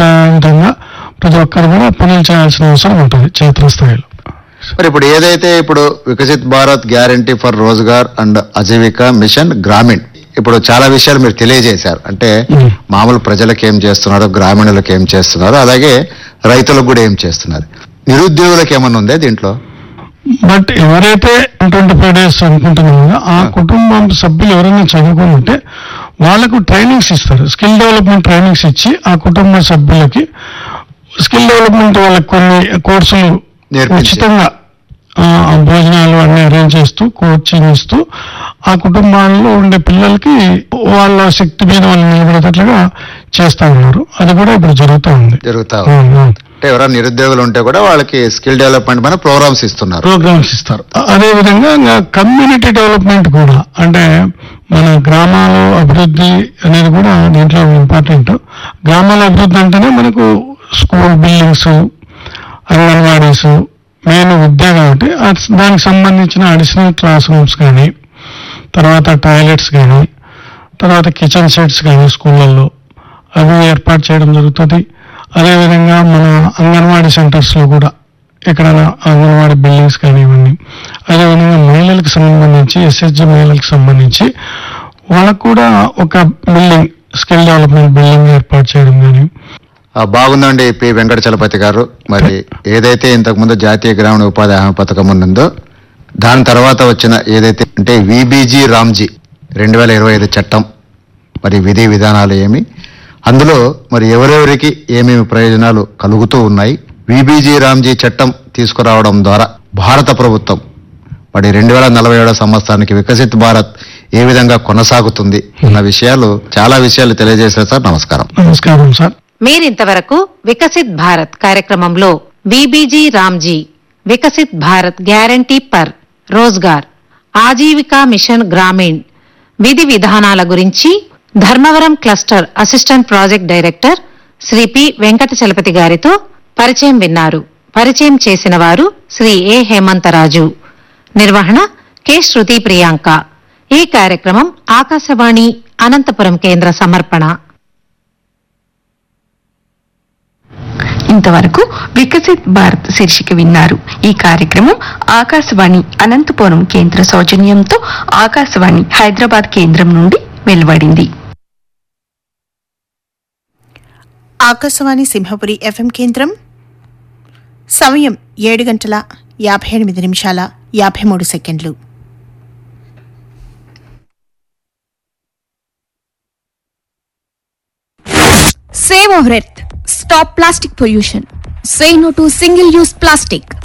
విధంగా ప్రతి ఒక్కరు కూడా పనులు చేయాల్సిన అవసరం ఉంటుంది క్షేత్రస్థాయిలో మరి ఇప్పుడు ఏదైతే ఇప్పుడు Viksit Bharat guarantee for Rozgar and Ajeevika mission Grameen ఇప్పుడు చాలా విషయాలు మీరు తెలియజేశారు అంటే మ్మ్. మామూలు ప్రజలకు ఏం చేస్తున్నారు గ్రామీణులకు ఏం చేస్తున్నారు అలాగే రైతులకు కూడా ఏం చేస్తున్నారు నిరుద్యోగులకు ఏమన్నా ఉందే దీంట్లో బట్ ఎవరైతే ట్వంటీ ఫైవ్ డేస్ అనుకుంటున్నామో ఆ కుటుంబం సభ్యులు ఎవరైనా చదువుకుని ఉంటే వాళ్ళకు ట్రైనింగ్స్ ఇస్తారు స్కిల్ డెవలప్మెంట్ ట్రైనింగ్స్ ఇచ్చి ఆ కుటుంబ సభ్యులకి స్కిల్ డెవలప్మెంట్ వాళ్ళకి కొన్ని కోర్సులు నేర్పించి. ఉచితంగా ఆ, భోజనాలు అన్ని అరేంజ్ చేస్తూ కోచింగ్ ఇస్తూ ఆ కుటుంబాల్లో ఉండే పిల్లలకి వాళ్ళ శక్తి మీద వాళ్ళు నిలబడేటట్లుగా చేస్తా ఉన్నారు అది కూడా ఇప్పుడు జరుగుతూ ఉంది జరుగుతా ఉంది. అవును, అవును. అంటే ఎవరైనా నిరుద్యోగులు ఉంటే కూడా వాళ్ళకి స్కిల్ డెవలప్మెంట్ పైన ప్రోగ్రామ్స్ ఇస్తున్నారు ప్రోగ్రామ్స్ ఇస్తారు అదే విధంగా ఇంకా కమ్యూనిటీ డెవలప్మెంట్ కూడా అంటే మన గ్రామాల అభివృద్ధి అనేది కూడా దీంట్లో ఇంపార్టెంట్ గ్రామాల అభివృద్ధి అంటేనే మనకు స్కూల్ బిల్డింగ్స్ అంగన్వాడీస్ మెయిన్ విద్య కాబట్టి అట్- దానికి సంబంధించిన అడిషనల్ క్లాస్ రూమ్స్ కానీ తర్వాత టాయిలెట్స్ కానీ తర్వాత కిచెన్ సెట్స్ కానీ స్కూళ్ళల్లో అవి ఏర్పాటు చేయడం జరుగుతుంది అదేవిధంగా మన అంగన్వాడీ సెంటర్స్లో కూడా ఎక్కడైనా అంగన్వాడీ బిల్డింగ్స్ కానీ ఇవన్నీ అదేవిధంగా మహిళలకు సంబంధించి ఎస్హెచ్జి మహిళలకు సంబంధించి వాళ్ళకు కూడా ఒక బిల్డింగ్ స్కిల్ డెవలప్మెంట్ బిల్డింగ్ ఏర్పాటు చేయడం కానీ ఆ, బాగుందండి పి వెంకట చలపతి గారు మరి ఏదైతే ఇంతకుముందు జాతీయ గ్రామీణ ఉపాధి హామీ పథకం ఉన్నదో దాని తర్వాత వచ్చిన ఏదైతే అంటే విబీజీ రామ్జీ రెండు వేల ఇరవై ఐదు చట్టం మరి విధి విధానాలు ఏమి అందులో మరి ఎవరెవరికి ఏమేమి ప్రయోజనాలు కలుగుతూ ఉన్నాయి విబీజీ రామ్జీ చట్టం తీసుకురావడం ద్వారా భారత ప్రభుత్వం మరి రెండు వేల నలభై ఏడో సంవత్సరానికి వికసిత్ భారత్ ఏ విధంగా కొనసాగుతుంది అన్న విషయాలు చాలా విషయాలు తెలియజేశారు సార్ నమస్కారం నమస్కారం సార్ మీరింతవరకు వికసిత్ భారత్ కార్యక్రమంలో VBG Ramji Viksit Bharat guarantee for Rozgar Ajeevika mission Grameen విధి విధానాల గురించి Dharmavaram cluster assistant project director Shri P Venkata Chalapathi గారితో పరిచయం విన్నారు పరిచయం చేసిన వారు శ్రీ ఏ హేమంతరాజు నిర్వహణ కె శృతి ప్రియాంక ఈ కార్యక్రమం ఆకాశవాణి అనంతపురం కేంద్ర సమర్పణ ఇంతవరకు వికసిత్ భారత్ శీర్షిక విన్నారు ఈ కార్యక్రమం ఆకాశవాణి అనంతపురం కేంద్ర సౌజన్యంతో ఆకాశవాణి హైదరాబాద్ కేంద్రం నుండి వెలువడింది ఆకాశవాణి సింహపురి ఎఫ్ఎం కేంద్రం సమయం ఏడు గంటల యాభై ఎనిమిది నిమిషాల యాభై మూడు సెకండ్లు Save our earth. Stop plastic pollution. Say no to single use plastic.